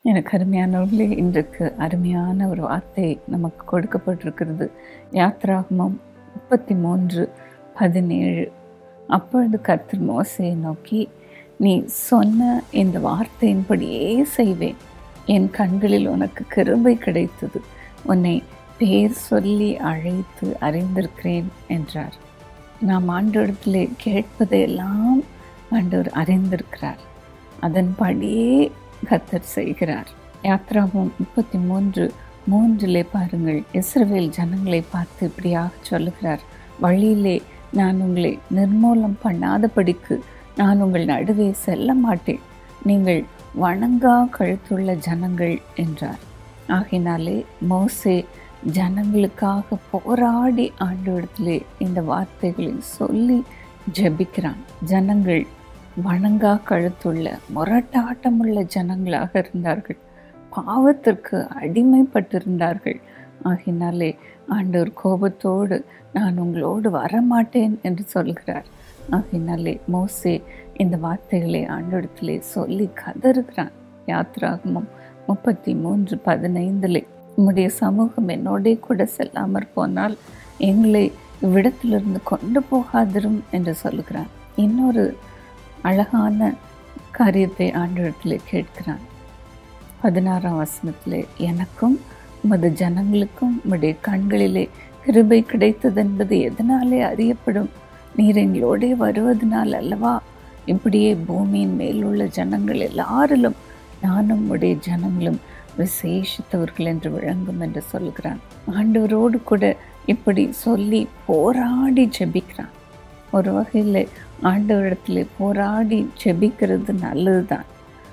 எனக்கு அருமையானவர்களே இன்றைக்கு அருமையான ஒரு வார்த்தை நமக்கு கொடுக்கப்பட்டிருக்கிறது யாத்ராகமம் முப்பத்தி மூன்று பதினேழு அப்பொழுது கர்த்தர் மோசையை நோக்கி நீ சொன்ன இந்த வார்த்தையின்படியே செய்வேன் என் கண்களில் உனக்கு கிருபை கிடைத்தது உன்னை பேர் சொல்லி அழைத்து அறிந்திருக்கிறேன் என்றார் நாம் ஆண்டவரத்திலே கேட்பதையெல்லாம் ஆண்டவர் அறிந்திருக்கிறார் அதன்படியே கத்தர் செய்கிறார் யாத்ராவும் முப்பத்தி மூன்று மூன்றிலே பாருங்கள் இஸ்ரவேல் ஜனங்களை பார்த்து இப்படியாக சொல்லுகிறார் வழியிலே நான் உங்களை நிர்மூலம் பண்ணாதபடிக்கு நான் உங்கள் நடுவே செல்ல மாட்டேன் நீங்கள் வணங்கா கழுத்துள்ள ஜனங்கள் என்றார் ஆகினாலே மோசே ஜனங்களுக்காக போராடி ஆண்டவரத்திலே இந்த வார்த்தைகளை சொல்லி ஜெபிக்கிறான் ஜனங்கள் வணங்கா கழுத்துள்ள முரட்டாட்டமுள்ள ஜனங்களாக இருந்தார்கள் பாவத்திற்கு அடிமைப்பட்டிருந்தார்கள் ஆகினாலே ஆண்டவர் கோபத்தோடு நான் உங்களோடு வரமாட்டேன் என்று சொல்கிறார் ஆகினாலே மோசே இந்த வார்த்தைகளை ஆண்டவரத்திலே சொல்லி கதறுகிறான் யாத்ராகமம் முப்பத்தி மூன்று பதினைந்திலே உம்முடைய சமூகம் என்னோடே கூட செல்லாமற் போனால் எங்களை இவ்விடத்திலிருந்து கொண்டு போகாதிரும் என்று சொல்லுகிறான் இன்னொரு அழகான காரியத்தை ஆண்டவரத்திலே கேட்கிறான் பதினாறாம் வசனத்திலே எனக்கும் உமது ஜனங்களுக்கும் உம்முடைய கண்களிலே கிருபை கிடைத்தது என்பது எதனாலே அறியப்படும் நீர் எங்களோடே வருவதனால் அல்லவா இப்படியே பூமியின் மேலுள்ள ஜனங்கள் எல்லாரிலும் நானும் உடைய ஜனங்களும் விசேஷித்தவர்கள் என்று விளங்கும் என்று சொல்கிறான் ஆண்டவரோடு கூட இப்படி சொல்லி போராடி ஜெபிக்கிறான் ஒரு வகையில் ஆண்டவரிடத்துல போராடி ஜெபிக்கிறது நல்லதுதான்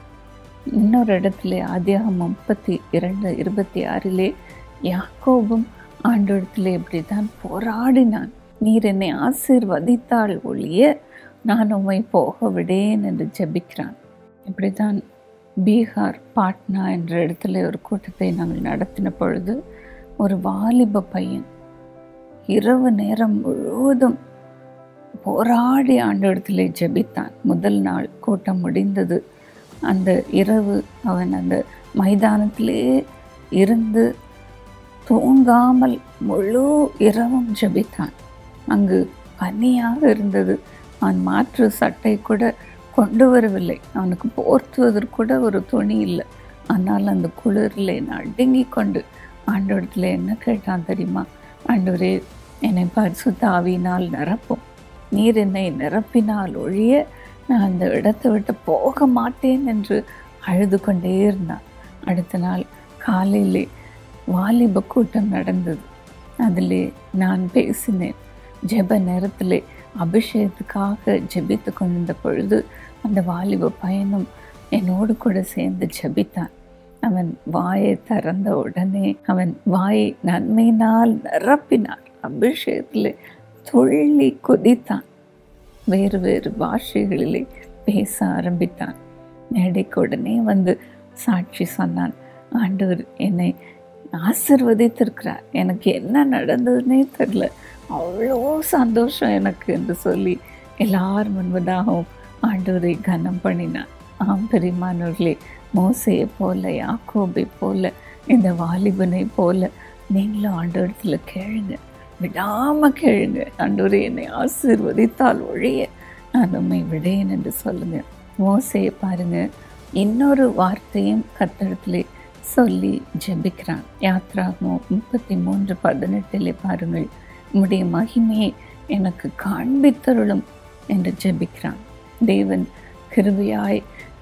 இன்னொரு இடத்துல ஆதியாகம் முப்பத்தி இரண்டு இருபத்தி ஆறிலே யாக்கோபும் ஆண்டவரிடத்துல இப்படி தான் போராடினான் நீர் என்னை ஆசீர்வதித்தால் ஒழிய நான் உம்மை போக விடேன் என்று ஜெபிக்கிறான் இப்படி தான் பீகார் பாட்னா என்ற இடத்துல ஒரு கூட்டத்தை நாங்கள் நடத்தின பொழுது ஒரு வாலிப பையன் இரவு நேரம் முழுவதும் போராடி ஆண்டவரத்திலே ஜெபித்தான் முதல் நாள் கூட்டம் முடிந்தது அந்த இரவு அவன் அந்த மைதானத்திலே இருந்து தூங்காமல் முழு இரவும் ஜெபித்தான் அங்கு பனியாக இருந்தது அவன் மாற்று சட்டை கூட கொண்டு வரவில்லை அவனுக்கு போர்த்துவதற்கு கூட ஒரு துணி இல்லை ஆனால் அந்த குளிரில் நடுங்கி கொண்டு ஆண்டவரத்தில் என்ன கேட்டான் தெரியுமா ஆண்டவரே என்னை பரிசுத்த ஆவியினால் நிரப்பும் நீர் என்னை நிரப்பினால் ஒழிய நான் அந்த இடத்தை விட்டு போக மாட்டேன் என்று அழுது கொண்டே இருந்தான் அடுத்த நாள் காலையிலே வாலிப கூட்டம் நடந்தது அதிலே நான் பேசினேன் ஜெப நேரத்திலே அபிஷேகத்துக்காக ஜெபித்து கொண்டிருந்த பொழுது அந்த வாலிப பையனும் என்னோடு கூட சேர்ந்து ஜெபித்தான் அவன் வாயை திறந்த உடனே அவன் வாயை நன்மையினால் நிரப்பினார் அபிஷேகத்தில் துள்ளி குதித்தான் வேறு வேறு பாஷைகளிலே பேச ஆரம்பித்தான் மேடைக்கு உடனே வந்து சாட்சி சொன்னான் ஆண்டவர் என்னை ஆசிர்வதித்திருக்கிறார் எனக்கு என்ன நடந்ததுன்னே தெரில அவ்வளோ சந்தோஷம் எனக்கு என்று சொல்லி எல்லார் முன்பதாகவும் ஆண்டவரை கனம் பண்ணினான் ஆம் பெரியமானவர்களே மோசையை போல யாக்கோபை போல இந்த வாலிபனை போல நீங்களும் ஆண்டவரத்தில் கேளுங்க விடாமல் கேளுங்க ஆண்டவரை என்னை ஆசீர்வதித்தால் ஒழிய நான் உண்மை விடேன் என்று சொல்லுங்க மோசையை பாருங்க இன்னொரு வார்த்தையும் கத்தடத்திலே சொல்லி ஜெபிக்கிறான் யாத்ராகமோ முப்பத்தி மூன்று பதினெட்டிலே பாருங்கள் உம்முடைய மகிமையை எனக்கு காண்பித்தருளும் என்று ஜெபிக்கிறான் தேவன் கிருபியாய்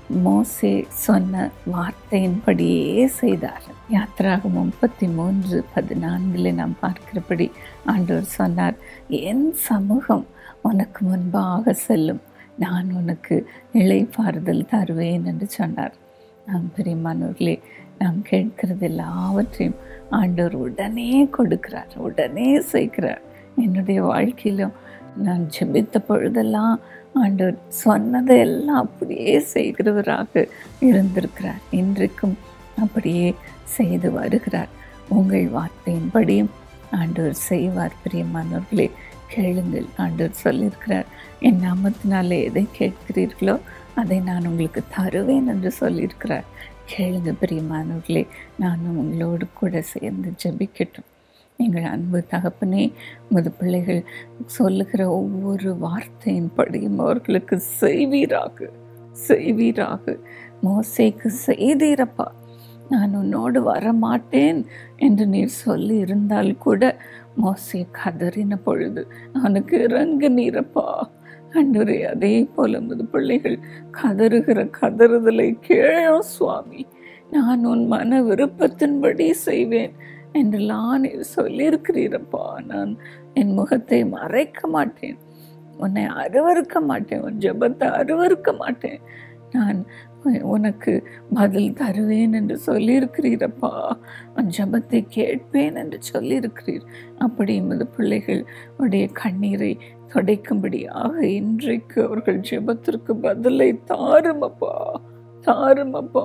மோசே சொன்ன வார்த்தையின்படியே செய்தார் யாத்திராக முப்பத்தி மூன்று பதினான்கில் நாம் பார்க்கிறபடி ஆண்டவர் சொன்னார் என் சமூகம் உனக்கு முன்பாக செல்லும் நான் உனக்கு இளைப்பாறுதல் தருவேன் என்று சொன்னார் நாம் பெரியமானவர்களே நாம் கேட்கிறது எல்லாவற்றையும் ஆண்டவர் உடனே கொடுக்கிறார் உடனே செய்கிறார் என்னுடைய வாழ்க்கையிலும் நான் ஜெபித்த பொழுதெல்லாம் ஆண்டவர் சொன்னதை எல்லாம் அப்படியே செய்கிறவராக இருந்திருக்கிறார் இன்றைக்கும் அப்படியே செய்து வருகிறார் உங்கள் வார்த்தையின்படியும் ஆண்டவர் செய்வார் பிரியமானவர்களே கேளுங்கள் ஆண்டவர் சொல்லியிருக்கிறார் என் நாமத்தினாலே எதை கேட்கிறீர்களோ அதை நான் உங்களுக்கு தருவேன் என்று சொல்லியிருக்கிறார் கேளுங்க பிரியமானவர்களே நானும் உங்களோடு கூட சேர்ந்து ஜெபிக்கட்டும் எங்கள் அன்பு தகப்பனே உமது பிள்ளைகள் சொல்லுகிற ஒவ்வொரு வார்த்தையின் படியும் அவர்களுக்கு செய்வீராக செய்வீராக மோசேக்கு செய்தீரப்பா நான் உன்னோடு வரமாட்டேன் என்று நீர் சொல்லி இருந்தால் கூட மோசே கதறின பொழுது அவனுக்கு இறங்கு நீரப்பா அன்றுரே அதே போல உமது பிள்ளைகள் கதறுகிற கதறுதலை கேளும் சுவாமி நான் உன் மன விருப்பத்தின்படி செய்வேன் என்றெல்லாம் நீர் சொல்லியிருக்கிறீரப்பா நான் என் முகத்தை மறைக்க மாட்டேன் உன்னை அருவறுக்க மாட்டேன் உன் ஜெபத்தை அருவறுக்க மாட்டேன் நான் உனக்கு பதில் தருவேன் என்று சொல்லியிருக்கிறீரப்பா உன் ஜெபத்தை கேட்பேன் என்று சொல்லியிருக்கிறீர் அப்படி எமது பிள்ளைகள் உடைய கண்ணீரை தொடைக்கும்படியாக இன்றைக்கு அவர்கள் ஜெபத்திற்கு பதிலை தாருமப்பா தாருமப்பா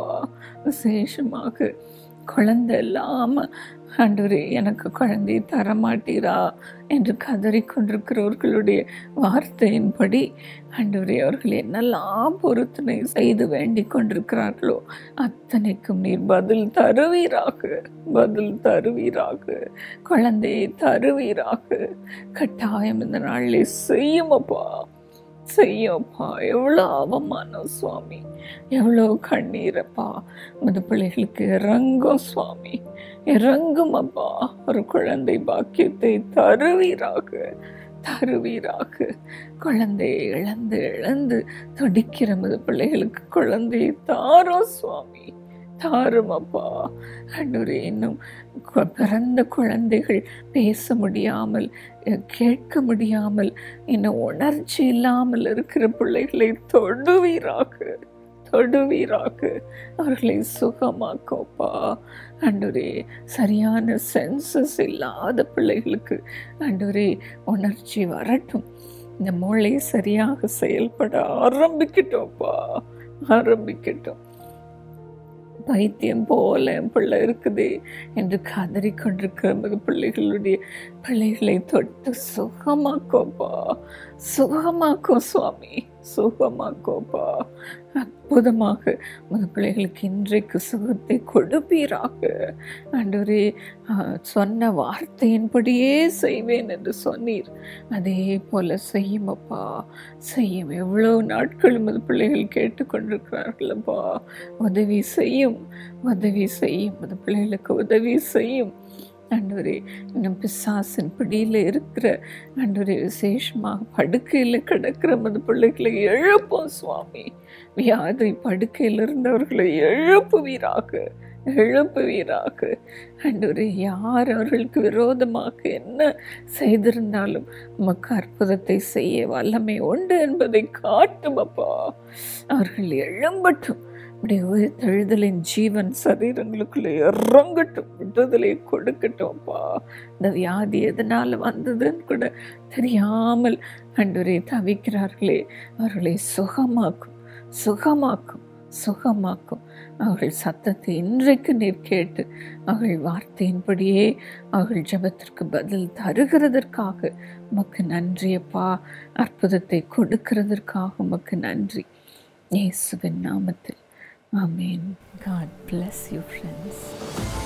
விசேஷமாக குழந்தை இல்லாம ஆண்டவரே எனக்கு குழந்தை தரமாட்டீரா என்று கதறிக்கொண்டிருக்கிறவர்களுடைய வார்த்தையின்படி ஆண்டவரே அவர்கள் என்னெல்லாம் பொருத்தனை செய்து வேண்டிக் கொண்டிருக்கிறார்களோ அத்தனைக்கும் நீர் பதில் தருவீராக பதில் தருவீராக குழந்தையை தருவீராக கட்டாயம் இந்த நாளிலே செய்யுமப்பா செய்யப்பா எவ்வளோ அவமானம் சுவாமி எவ்வளோ கண்ணீரப்பா மது பிள்ளைகளுக்கு இறங்கும் சுவாமி இறங்கும் அப்பா ஒரு குழந்தை பாக்கியத்தை தருவீராக தருவீராக குழந்தையை இழந்து இழந்து துடிக்கிற மது பிள்ளைகளுக்கு குழந்தையை தாரும் சுவாமி தாரும் அப்பா அன்றொரு இன்னும் கு- பிறந்த குழந்தைகள் பேச முடியாமல் அஹ், கேட்க முடியாமல் இன்னும் உணர்ச்சி இல்லாமல் இருக்கிற பிள்ளைகளை தொடுவீராக தொடுவீராக அவர்களை சுகமாக்கப்பா அன்றுரே சரியான சென்சஸ் இல்லாத பிள்ளைகளுக்கு அன்றுரே உணர்ச்சி வரட்டும் இந்த மூளை சரியாக செயல்பட ஆரம்பிக்கட்டும்ப்பா ஆரம்பிக்கட்டும் பைத்தியம் போல என் பிள்ளை இருக்குதே என்று கதறிக்கொண்டிருக்கிற நமது பிள்ளைகளுடைய பிள்ளைகளை தொட்டு சுகமாக்கோப்பா சுகமாக்கும் சுவாமி சுகமாக்கோப்பா அற்புதமாக உமது பிள்ளைகளுக்கு இன்றைக்கு சுகத்தை கொடுப்பீராக ஆண்டவரே ஆ, சொன்ன வார்த்தையின்படியே செய்வேன் என்று சொன்னீர் அதே போல செய்யுமப்பா செய்யும் எவ்வளவு நாட்கள் உமது பிள்ளைகள் கேட்டுக்கொண்டிருக்கிறார்களப்பா உதவி செய்யும் உதவி செய்யும் அது பிள்ளைகளுக்கு உதவி செய்யும் ஆண்டவரே இன்னும் பிசாசின் பிடியில் இருக்கிற ஆண்டவரே விசேஷமாக படுக்கையில் கிடக்கிற மது பிள்ளைகளை எழுப்பும் சுவாமி வியாதி படுக்கையில் இருந்தவர்களை எழுப்புவீராக எழுப்புவீராக ஆண்டவரே யார் அவர்களுக்கு விரோதமாக என்ன செய்திருந்தாலும் உமக்கு அற்புதத்தை செய்ய வல்லமை உண்டு என்பதை காட்டும் அப்பா அவர்கள் எழும்பட்டும் உடைய உயிர்த்தெழுதலின் ஜீவன் சரீரங்களுக்குள்ளே இறங்கட்டும் விடுதலை கொடுக்கட்டும் அப்பா இந்த வியாதி எதனால் வந்ததுன்னு கூட தெரியாமல் அன்றுவரை தவிக்கிறார்களே அவர்களை சுகமாக்கும் சுகமாக்கும் சுகமாக்கும் அவர்கள் சத்தத்தை இன்றைக்கு நீர் கேட்டு அவர்கள் வார்த்தையின்படியே அவர்கள் ஜெபத்திற்கு பதில் தருகிறதற்காக உமக்கு நன்றியப்பா அற்புதத்தை கொடுக்கிறதற்காக உமக்கு நன்றி இயேசுவின் நாமத்தில் ஆமென் காட் bless you friends